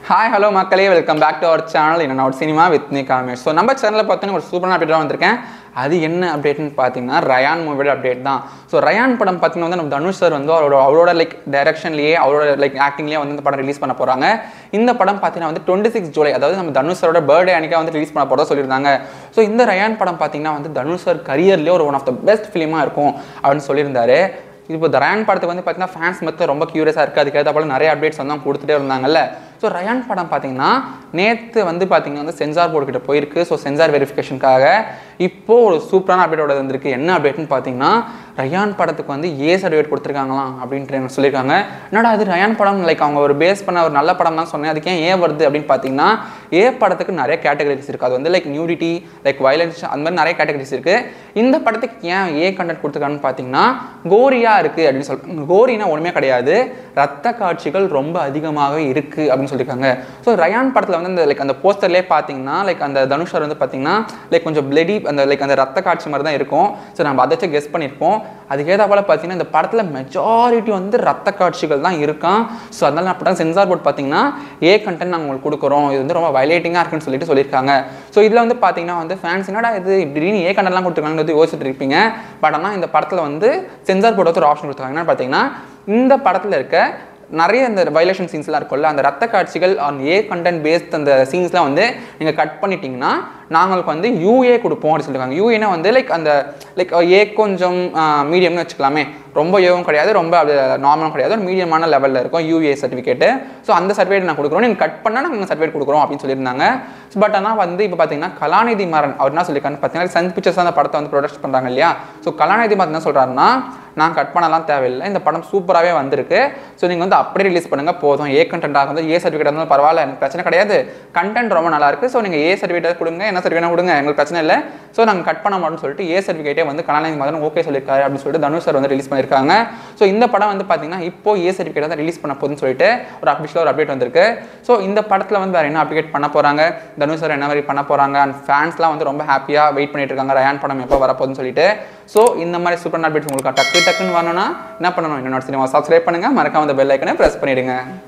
hi hello மக்களே welcome back to our channel என்ன ஒரு சினிமா வித் நீ காமேஷ் ஸோ நம்ம சேனலில் பார்த்தீங்கன்னா ஒரு சூப்பரான அப்டேட் வந்திருக்கேன் அது என்ன அப்டேட்னு பார்த்தீங்கன்னா ரயான் மூவியோட அப்டேட் தான் ஸோ ரயான் படம் பார்த்தீங்கன்னா வந்து நம்ம தனுஷ் சார் வந்து அவரோட அவரோட லைக் டைரக்ஷன்லேயே அவரோட லைக் ஆக்டிங்லேயே வந்து இந்த படம் ரிலீஸ் பண்ண போகிறாங்க இந்த படம் பார்த்தீங்கன்னா வந்து டுவெண்ட்டி சிக்ஸ் ஜூலை அதாவது நம்ம தனுஷ் சாரோட பர்த்டே அன்றைக்கி வந்து ரிலீஸ் பண்ண போகிறதா சொல்லியிருந்தாங்க ஸோ இந்த ரயான் படம் பார்த்தீங்கன்னா வந்து தனுஷ் சார் கரியர்லேயே ஒரு ஒன் ஆஃப் த பெஸ்ட் ஃபிலிமாக இருக்கும் அப்படின்னு சொல்லியிருந்தாரு இப்போ ரயான் படத்துக்கு வந்து பார்த்தீங்கன்னா ஃபேன்ஸ் மொத்தம் ரொம்ப க்யூரியஸாக இருக்குது அதுக்கேற்ற போல நிறைய அப்டேட்ஸ் வந்து அவங்க கொடுத்துட்டே இருந்தாங்கல்ல ஸோ ரயான் படம் பார்த்தீங்கன்னா நேற்று வந்து பார்த்தீங்கன்னா வந்து சென்சார் போர்டு கிட்ட போயிருக்கு ஸோ சென்சார் வெரிஃபிகேஷனுக்காக இப்போது ஒரு சூப்பரான அப்டேட்டோட வந்திருக்கு என்ன அப்டேட்னு பார்த்தீங்கன்னா ரயான் படத்துக்கு வந்து ஏ சர்டிஃபிகேட் கொடுத்துருக்காங்களாம் அப்படின்ட்டு எனக்கு சொல்லியிருக்காங்க என்னடா அது ரயான் படம் லைக் அவங்க ஒரு பேஸ் பண்ண ஒரு நல்ல படம் தான் சொன்னேன் அதுக்கு ஏன் ஏ வருது அப்படின்னு பார்த்தீங்கன்னா ஏ படத்துக்கு நிறைய கேட்டகரிஸ் இருக்குது அது வந்து லைக் நியூடிட்டி லைக் வயலன்ஸ் அந்த மாதிரி நிறைய கேட்டகரிஸ் இருக்குது இந்த படத்துக்கு ஏன் ஏ கண்டென்ட் கொடுத்துருக்காங்கன்னு பார்த்தீங்கன்னா கோரியா இருக்குது அப்படின்னு சொல்ல கோரினா ஒன்றுமே கிடையாது ரத்த காட்சிகள் ரொம்ப அதிகமாகவே இருக்குது அப்படின்னு சொல்லியிருக்காங்க ஸோ ரயான் படத்தில் வந்து அந்த லைக் அந்த போஸ்டர்லேயே பார்த்தீங்கன்னா லைக் அந்த தனுஷர் வந்து பார்த்தீங்கன்னா லைக் கொஞ்சம் பிளடி அந்த லைக் அந்த ரத்த காட்சி மாதிரி தான் இருக்கும் ஸோ நம்ம அதை வச்சு கெஸ் பண்ணியிருப்போம் அதுக்கேற்ற போல் பார்த்தீங்கன்னா இந்த படத்தில் மெஜாரிட்டி வந்து ரத்த காட்சிகள் தான் இருக்கான் ஸோ அதனால அப்படி சென்சார் போர்ட் பார்த்தீங்கன்னா ஏ கண்டென்ட் நாங்கள் உங்களுக்கு கொடுக்குறோம் இது வந்து ரொம்ப வயலேட்டிங்காக இருக்குன்னு சொல்லிட்டு சொல்லியிருக்காங்க ஸோ இதில் வந்து பார்த்தீங்கன்னா வந்து ஃபேன்ஸ் என்னடா இது இப்படின்னு ஏ கண்டென்ட்லாம் கொடுத்துருக்காங்கன்னு யோசிச்சுட்டு இருப்பீங்க பட் ஆனால் இந்த படத்தில் வந்து சென்சார் போர்டு வந்து ஒரு ஆப்ஷன் கொடுத்துருக்காங்க என்னன்னு பார்த்தீங்கன்னா இந்த படத்தில் இருக்க நிறைய இந்த வயலேஷன் சீன்ஸ்லாம் இருக்கும்ல அந்த ரத்த காட்சிகள் ஆன் ஏ கண்டென்ட் பேஸ்ட் அந்த சீன்ஸ்லாம் வந்து நீங்கள் கட் பண்ணிட்டீங்கன்னா நாங்களுக்கு வந்து யூஏ கொடுப்போம் அப்படின்னு சொல்லியிருக்காங்க யூஏனா வந்து லைக் அந்த லைக் ஏ கொஞ்சம் மீடியம்னு வச்சுக்கலாமே ரொம்ப ஏவும் கிடையாது ரொம்ப அது நார்மலும் கிடையாது ஒரு மீடியமான லெவலில் இருக்கும் யூஏ சர்டிஃபிகேட்டு ஸோ அந்த சர்டிஃபிகேட் நான் கொடுக்குறோம் நீங்கள் கட் பண்ணால் நாங்கள் சர்டிஃபிகேட் கொடுக்குறோம் அப்படின்னு சொல்லியிருந்தாங்க பட் ஆனால் வந்து இப்போ பார்த்தீங்கன்னா கலாநிதி மாறன் அவர் என்ன சொல்லியிருக்காருன்னு பார்த்தீங்கன்னா சன் பிக்சர்ஸ் அந்த படத்தை வந்து ப்ரொடக்ட் பண்ணுறாங்க இல்லையா ஸோ கலாநிதி மாறன் என்ன சொல்கிறாருன்னா நான் கட் பண்ணலாம் தேவையில்லை இந்த படம் சூப்பராகவே வந்திருக்கு ஸோ நீங்கள் வந்து அப்படியே ரிலீஸ் பண்ணுங்கள் போதும் ஏ கண்டென்ட்டாக வந்து ஏ சர்டிஃபிகேட் இருந்தாலும் பரவாயில்ல எனக்கு பிரச்சனை கிடையாது கண்டென்ட் ரொம்ப நல்லா இருக்குது ஸோ நீங்கள் ஏ சர்டிஃபிகேட் கொடுங்க என்ன சர்டிஃபிகேட் கொடுங்க எங்களுக்கு பிரச்சனை இல்லை ஸோ நாங்கள் கட் பண்ண மாட்டோம்னு சொல்லிட்டு ஏ சர்டிஃபிகேட்டே வந்து கலாநிதி மாதன் ஓகே சொல்லியிருக்காரு அப்படின்னு சொல்லிட்டு தனுஷ் சார் வந்து ரிலீஸ் பண்ணியிருக்காங்க ஸோ இந்த படம் வந்து பார்த்தீங்கன்னா இப்போ ஏ சர்டிஃபிகேட் வந்து ரிலீஸ் பண்ண போகுதுன்னு சொல்லிட்டு ஒரு அஃபிஷியலாக ஒரு அப்டேட் வந்திருக்கு ஸோ இந்த படத்தில் வந்து வேறு என்ன அப்டேட் பண்ண போகிறாங்க தனுஷ் சார் என்ன மாதிரி பண்ண போகிறாங்க அண்ட் ஃபேன்ஸ்லாம் வந்து ரொம்ப ஹாப்பியாக வெயிட் பண்ணிட்டு இருக்காங்க ரயான் படம் எப்போ வரப்போகுதுன்னு சொல்லிட்டு ஸோ இந்த மாதிரி சூப்பர் அப்டேட்ஸ் உங்களுக்கு டக்கு டக்குன்னு வரணும்னா என்ன பண்ணணும் என்னோட சினிமா சப்ஸ்கிரைப் பண்ணுங்கள் மறக்காம அந்த பெல் ஐக்கனை ப்ரெஸ் பண்ணிவிடுங்க